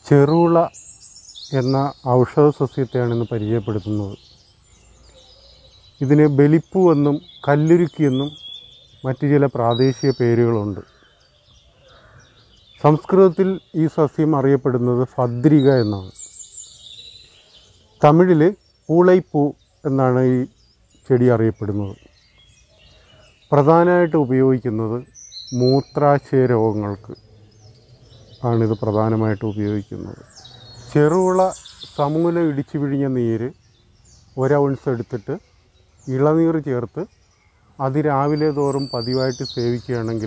ചെറുള എന്ന ഔഷധ സസ്യത്തെയാണ് ഇന്ന് പരിചയപ്പെടുത്തുന്നത് ഇതിന് ബലിപ്പൂ എന്നും കല്ലുരുക്കി എന്നും മറ്റു ചില പ്രാദേശിക പേരുകളുണ്ട് സംസ്കൃതത്തിൽ ഈ സസ്യം അറിയപ്പെടുന്നത് ഭദ്രിക എന്നാണ് തമിഴിൽ പൂളൈപ്പൂ എന്നാണ് ഈ ചെടി അറിയപ്പെടുന്നത് പ്രധാനമായിട്ട് ഉപയോഗിക്കുന്നത് മൂത്രാശയ രോഗങ്ങൾക്ക് ആണിത് പ്രധാനമായിട്ട് ഉപയോഗിക്കുന്നത് ചെറുള സമൂലം ഇടിച്ചു പിഴിഞ്ഞ നീര് ഒരൗൺസ് എടുത്തിട്ട് ഇളനീർ ചേർത്ത് അത് രാവിലെ തോറും പതിവായിട്ട് സേവിക്കുകയാണെങ്കിൽ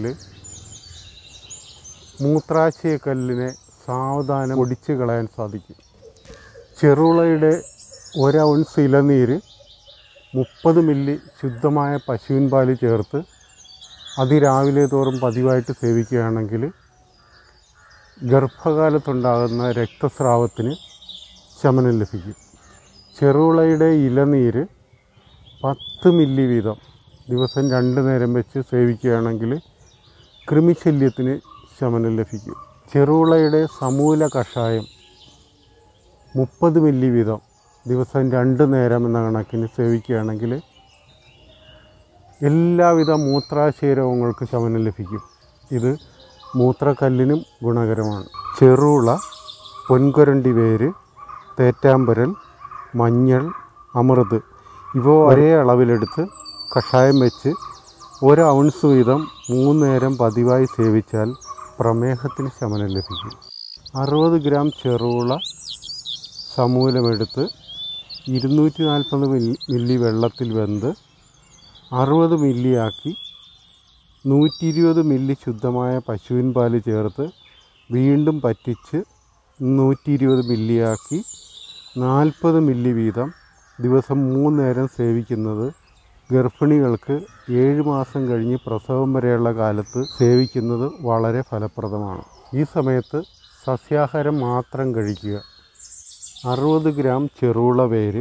മൂത്രാശയക്കല്ലിനെ സാവധാനം ഒടിച്ച് കളയാൻ സാധിക്കും ചെറുളയുടെ ഒരൗൺസ് ഇളനീര് മുപ്പത് മില്ലി ശുദ്ധമായ പശുവിൻ പാല് ചേർത്ത് അതിരാവിലെ തോറും പതിവായിട്ട് സേവിക്കുകയാണെങ്കിൽ ഗർഭകാലത്തുണ്ടാകുന്ന രക്തസ്രാവത്തിന് ശമനം ലഭിക്കും ചെറുളയുടെ ഇലനീര് പത്ത് മില്ലി വീതം ദിവസം രണ്ട് നേരം വെച്ച് സേവിക്കുകയാണെങ്കിൽ കൃമിശല്യത്തിന് ശമനം ലഭിക്കും ചെറുളയുടെ സമൂല കഷായം മുപ്പത് മില്ലി വീതം ദിവസം രണ്ട് നേരം എന്ന കണക്കിന് സേവിക്കുകയാണെങ്കിൽ എല്ലാവിധ മൂത്രാശയ രോഗങ്ങൾക്ക് ശമനം ലഭിക്കും ഇത് മൂത്രക്കല്ലിനും ഗുണകരമാണ് ചെറുള പൊൻകുരണ്ടി വേര് തേറ്റാമ്പരൽ മഞ്ഞൾ അമൃത് ഇവ ഒരേ അളവിലെടുത്ത് കഷായം വെച്ച് ഒരു ഔൺസ് വീതം മൂന്ന് നേരം പതിവായി സേവിച്ചാൽ പ്രമേഹത്തിന് ശമനം ലഭിക്കും അറുപത് ഗ്രാം ചെറുള സമൂലമെടുത്ത് ഇരുന്നൂറ്റി നാൽപ്പത് മില്ലി മില്ലി വെള്ളത്തിൽ വെന്ത് അറുപത് മില്ലിയാക്കി നൂറ്റി ഇരുപത് മില്ലി ശുദ്ധമായ പശുവിൻ പാല് ചേർത്ത് വീണ്ടും പറ്റിച്ച് നൂറ്റി ഇരുപത് മില്ലിയാക്കി നാൽപ്പത് മില്ലി വീതം ദിവസം മൂന്ന് നേരം സേവിക്കുന്നത് ഗർഭിണികൾക്ക് ഏഴ് മാസം കഴിഞ്ഞ് പ്രസവം വരെയുള്ള കാലത്ത് സേവിക്കുന്നത് വളരെ ഫലപ്രദമാണ് ഈ സമയത്ത് സസ്യാഹാരം മാത്രം കഴിക്കുക അറുപത് ഗ്രാം ചെറുള വേര്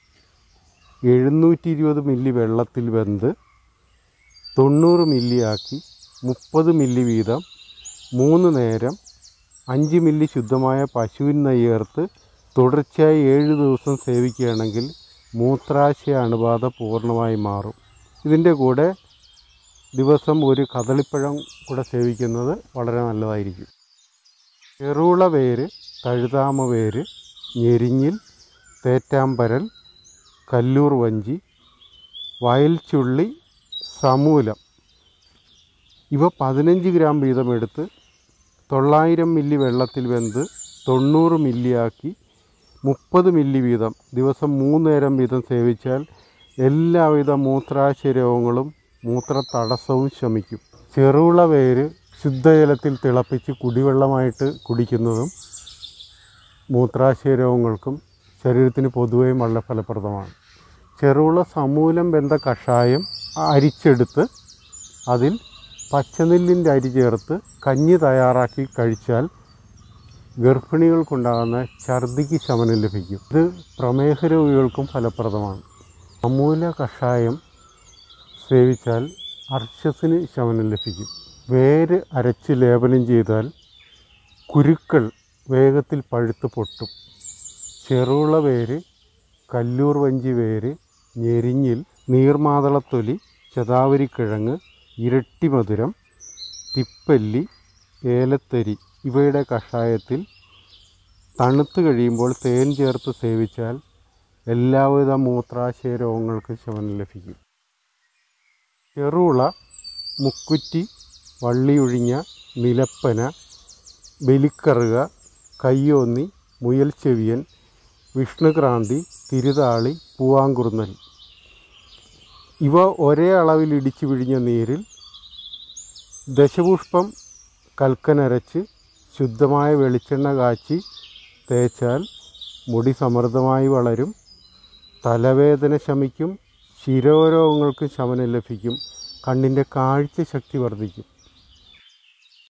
എഴുന്നൂറ്റി ഇരുപത് മില്ലി വെള്ളത്തിൽ വെന്ത് തൊണ്ണൂറ് മില്ലി ആക്കി മുപ്പത് മില്ലി വീതം മൂന്ന് നേരം അഞ്ച് മില്ലി ശുദ്ധമായ പശുവിൻ നെയ്യ് ചേർത്ത് തുടർച്ചയായി ഏഴ് ദിവസം സേവിക്കുകയാണെങ്കിൽ മൂത്രാശയ അണുബാധ പൂർണ്ണമായി മാറും ഇതിൻ്റെ കൂടെ ദിവസം ഒരു കദളിപ്പഴം കൂടെ സേവിക്കുന്നത് വളരെ നല്ലതായിരിക്കും ചെറുള വേര് തഴുതാമ വേര് ഞെരിഞ്ഞിൽ തേറ്റാമ്പരൽ കല്ലൂർ വഞ്ചി വയൽ ചുള്ളി സമൂലം ഇവ പതിനഞ്ച് ഗ്രാം വീതം എടുത്ത് തൊള്ളായിരം മില്ലി വെള്ളത്തിൽ വെന്ത് തൊണ്ണൂറ് മില്ലിയാക്കി മുപ്പത് മില്ലി വീതം ദിവസം മൂന്ന് നേരം വീതം സേവിച്ചാൽ എല്ലാവിധ മൂത്രാശയ രോഗങ്ങളും മൂത്ര തടസ്സവും ശമിക്കും ചെറുള വേര് ശുദ്ധജലത്തിൽ തിളപ്പിച്ച് കുടിവെള്ളമായിട്ട് കുടിക്കുന്നതും മൂത്രാശയ രോഗങ്ങൾക്കും ശരീരത്തിന് പൊതുവെയും വളരെ ഫലപ്രദമാണ് ചെറുള സമൂലം വെന്ത കഷായം അരിച്ചെടുത്ത് അതിൽ പച്ചനെല്ലിൻ്റെ അരി ചേർത്ത് കഞ്ഞി തയ്യാറാക്കി കഴിച്ചാൽ ഗർഭിണികൾക്കുണ്ടാകുന്ന ഛർദിക്ക് ശമനം ലഭിക്കും ഇത് പ്രമേഹ രോഗികൾക്കും ഫലപ്രദമാണ് സമൂല കഷായം സേവിച്ചാൽ അർശസിന് ശമനം ലഭിക്കും വേര് അരച്ച് ലേപനം ചെയ്താൽ കുരുക്കൾ വേഗത്തിൽ പഴുത്ത് പൊട്ടും ചെറുള വേര് കല്ലൂർ വഞ്ചി വേര് ഞെരിഞ്ഞിൽ നീർമാതളത്തൊലി ശതാവരിക്കിഴങ്ങ് ഇരട്ടി മധുരം തിപ്പല്ലി ഏലത്തരി ഇവയുടെ കഷായത്തിൽ തണുത്ത് കഴിയുമ്പോൾ തേൻ ചേർത്ത് സേവിച്ചാൽ എല്ലാവിധ മൂത്രാശയ രോഗങ്ങൾക്കും ശമനം ലഭിക്കും ചെറുള മുക്കുറ്റി വള്ളിയൊഴിഞ്ഞ നിലപ്പന ബലിക്കറുക കയ്യോന്നി മുയൽ ചെവിയൻ വിഷ്ണുക്രാന്തി തിരുതാളി പൂവാങ്കുറുന്നൽ ഇവ ഒരേ അളവിൽ ഇടിച്ചു പിഴിഞ്ഞ നീരിൽ ദശപുഷ്പം കൽക്കനരച്ച് ശുദ്ധമായ വെളിച്ചെണ്ണ കാച്ചി തേച്ചാൽ മുടി സമൃദ്ധമായി വളരും തലവേദന ശമിക്കും ശിരോരോഗങ്ങൾക്ക് ശമനം ലഭിക്കും കണ്ണിൻ്റെ കാഴ്ച ശക്തി വർദ്ധിക്കും